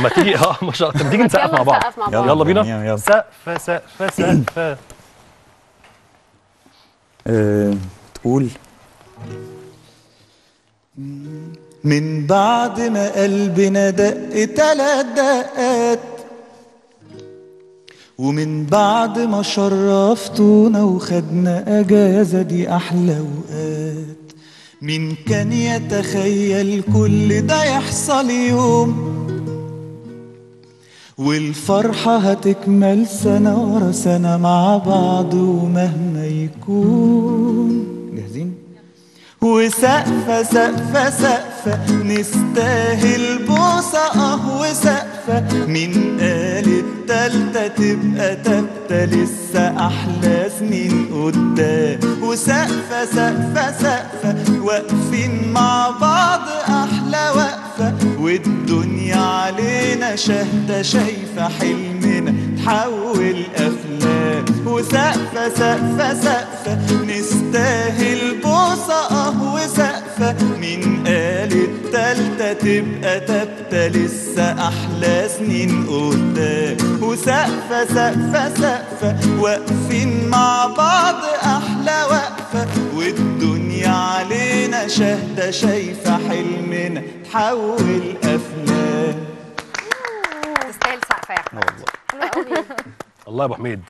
ما تيجي اه ما شاء الله طب ما تيجي نسقف يلا مع بعض نسقف مع بعض. يلا يلا بينا يلا. سقف سقف سقف آه، تقول من بعد ما قلبنا دق تلات دقات ومن بعد ما شرفتونا وخدنا اجازه دي احلى اوقات مين كان يتخيل كل ده يحصل يوم والفرحة هتكمل سنة ورا سنة مع بعض ومهما يكون جاهزين؟ وسقفة سقفة سقفة نستاهل بوسة اه وسقفة مين قال التالتة تبقى تالتة لسه أحلى سنين قدام وسقفة سقفة سقفة واقفين مع بعض أحلى وقفة والدنيا علينا شاهدة شايفة حلمنا تحول أفلام وسقفة سقفة سقفة نستاهل بوسة اه وسقفة مين قال التالتة تبقى تالتة لسه أحلى سنين قدام وسقفة سقفة سقفة واقفين مع بعض أحلى وقفة والدنيا علينا شاهدة شايفة حلمنا تحول أفلام تستاهل سقفه يا احمد حلوة قوي الله يا ابو حميد